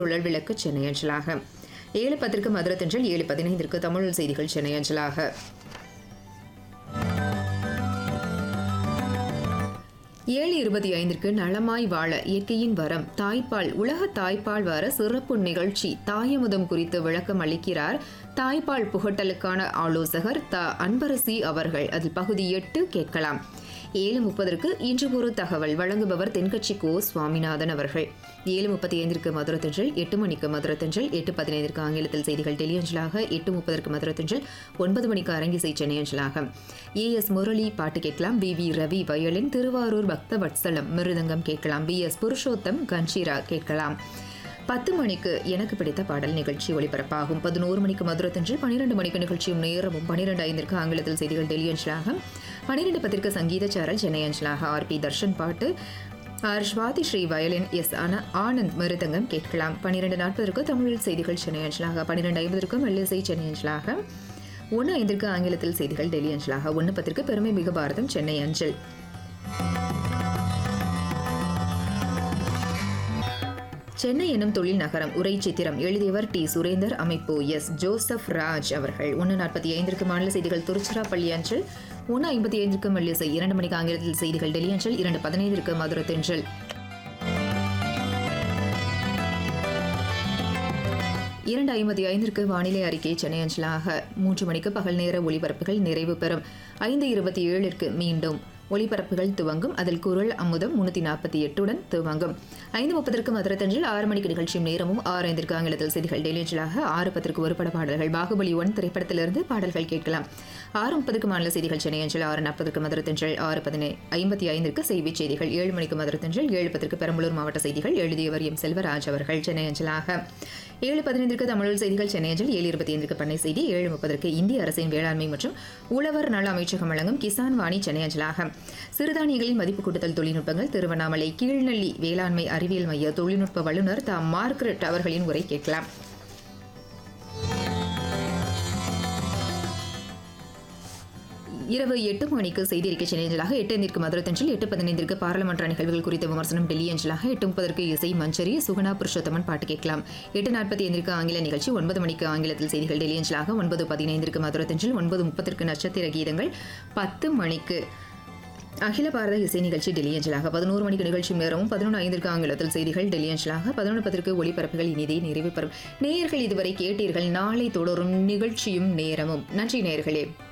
சுழல் விளக்கு சென்னை அஞ்சலாக ஏழு பத்திற்கு மதுரை தென்றல் ஏழு பதினைந்திற்கு தமிழ் செய்திகள் சென்னை அஞ்சலாக ஏழு இருபத்தி ஐந்திற்கு நலமாய் வாழ இயற்கையின் வரம் தாய்ப்பால் உலக தாய்ப்பால் வார சிறப்பு நிகழ்ச்சி தாயமுதம் குறித்து விளக்கம் அளிக்கிறார் தாய்ப்பால் புகட்டலுக்கான ஆலோசகர் த அன்பரசி அவர்கள் அதில் பகுதி எட்டு கேட்கலாம் ஏழு முப்பதற்கு இன்று ஒரு தகவல் வழங்குபவர் தென்கட்சி கோ சுவாமிநாதன் அவர்கள் ஏழு முப்பத்தி ஐந்திற்கு மதுரை தென்றல் எட்டு மணிக்கு மதுரை தென்றல் எட்டு பதினைந்திற்கு ஆங்கிலத்தில் செய்திகள் டெலியஞ்சலாக எட்டு முப்பதற்கு மதுரை தென்றல் ஒன்பது மணிக்கு அரங்கிசை சென்னை அஞ்சலாக ஏ எஸ் முரளி பாட்டு கேட்கலாம் P V Ravi violin Thiruvarur Bhakta Vatsalam மிருதங்கம் கேட்கலாம் பி எஸ் புருஷோத்தம் கன்ஷீரா கேட்கலாம் பத்து மணிக்கு எனக்கு பிடித்த பாடல் நிகழ்ச்சி ஒளிபரப்பாகும் பதினோரு மணிக்கு மதுரை தென்றல் பன்னிரெண்டு மணிக்கு நிகழ்ச்சியும் நேரமும் பன்னிரெண்டு ஐந்திற்கு ஆங்கிலத்தில் செய்திகள் டெல்லி அஞ்சலாக பன்னிரெண்டு பத்திற்கு சங்கீத சாரல் சென்னை அஞ்சலாக ஆர் பி தர்ஷன் பாட்டு R Swathi Sri violin S ஆன ஆனந்த் மிருதங்கம் கேட்கலாம் பன்னிரெண்டு நாற்பதற்கு தமிழில் செய்திகள் சென்னை அஞ்சலாக பன்னிரெண்டு ஐம்பதற்கு மெல்லிசை சென்னை அஞ்சலாக ஒன்று ஐந்திற்கு ஆங்கிலத்தில் செய்திகள் டெல்லி அஞ்சலாக ஒன்று பத்திற்கு பெருமை மிகு பாரதம் சென்னை அஞ்சல் சென்னை எனும் தொழில் நகரம் உரை சித்திரம் எழுதியவர் டி சுரேந்தர் அமைப்பு எஸ் ஜோசப் ராஜ் அவர்கள் ஒன்று நாற்பத்தி ஐந்திற்கு மாநில செய்திகள் திருச்சிராப்பள்ளி அஞ்சல் ஒன்று ஐம்பத்தி ஐந்திற்கு மெல்லிசை இரண்டு மணிக்கு ஆங்கிலத்தில் செய்திகள் டெல்லி அஞ்சல் இரண்டு பதினைந்திற்கு மதுரை தென்றல் இரண்டு ஐம்பத்தி ஐந்திற்கு வானிலை அறிக்கை சென்னை அஞ்சலாக மூன்று மணிக்கு பகல் நேர ஒளிபரப்புகள் நிறைவு பெறும் ஐந்து இருபத்தி ஏழிற்கு மீண்டும் ஒளிபரப்புகள் துவங்கும் அதில் குரல் அமுதம் முன்னூத்தி நாற்பத்தி எட்டுடன் துவங்கும் ஐந்து முப்பதற்கு மதுரை தென்றல் ஆறு மணிக்கு நிகழ்ச்சியும் நேரமும் ஆறு ஐந்திற்கு ஆங்கிலத்தில் செய்திகள் டெலிஜலாக ஆறு பத்திற்கு ஒரு பட பாடல்கள் பாகுபலி ஒன் திரைப்படத்திலிருந்து பாடல்கள் கேட்கலாம் ஆறு முப்பதுக்கு மாநில செய்திகள் சென்னை அஞ்சல் ஆறு நாற்பதுக்கு மதுரை தென்றல் ஆறு பதினை ஐம்பத்தி ஐந்திற்கு செய்திச் செய்திகள் ஏழு மணிக்கு மதுரை தென்றல் ஏழு பத்திற்கு பெரம்பலூர் மாவட்ட செய்திகள் எழுதியவர் எம் செல்வராஜ் அவர்கள் சென்னை அஞ்சலாக ஏழு பதினைந்திற்கு தமிழ் செய்திகள் சென்னை அஞ்சல் ஏழு இருபத்தி ஐந்திற்கு பண்ணை செய்தி ஏழு முப்பதற்கு இந்திய அரசின் வேளாண்மை மற்றும் உழவர் நல அமைச்சகம் வழங்கும் கிசான் வாணி சென்னை அஞ்சலாக சிறுதானியங்களின் மதிப்பு கூட்டுதல் தொழில்நுட்பங்கள் திருவண்ணாமலை கீழ்நெல்லி வேளாண்மை அறிவியல் மைய தொழில்நுட்ப வல்லுநர் தாம் மார்க்ரெட் அவர்களின் உரை கேட்கலாம் இரவு எட்டு மணிக்கு செய்தி அறிக்கை சென்னை அஞ்சலாக எட்டு ஐந்திற்கு மதுரை தென்றல் எட்டு பதினைந்திற்கு பாராளுமன்ற நிகழ்வுகள் குறித்த விமர்சனம் டெல்லி அஞ்சலாக எட்டு முப்பதற்கு இசை மஞ்சரி சுகுணா புருஷோத்தமன் பாட்டு கேட்கலாம் எட்டு நாற்பத்தி ஐந்திற்கு ஆங்கில நிகழ்ச்சி ஒன்பது மணிக்கு ஆங்கிலத்தில் செய்திகள் டெல்லி அஞ்சலாக ஒன்பது பதினைந்திற்கு மதுரை தென்றல் ஒன்பது முப்பதற்கு நட்சத்திர கீதங்கள் பத்து மணிக்கு அகில பாரத இசை நிகழ்ச்சி டெல்லி அஞ்சலாக பதினோரு மணிக்கு நிகழ்ச்சி நேரமும் பதினொன்று ஐந்திற்கு ஆங்கிலத்தில் செய்திகள் டெல்லி அஞ்சலாக பதினொன்று பத்திற்கு ஒளிபரப்புகள் இனிதே நிறைவு பெறும் நேயர்கள் இதுவரை கேட்டீர்கள் நாளை தொடரும் நிகழ்ச்சியும் நேரமும் நன்றி நேயர்களே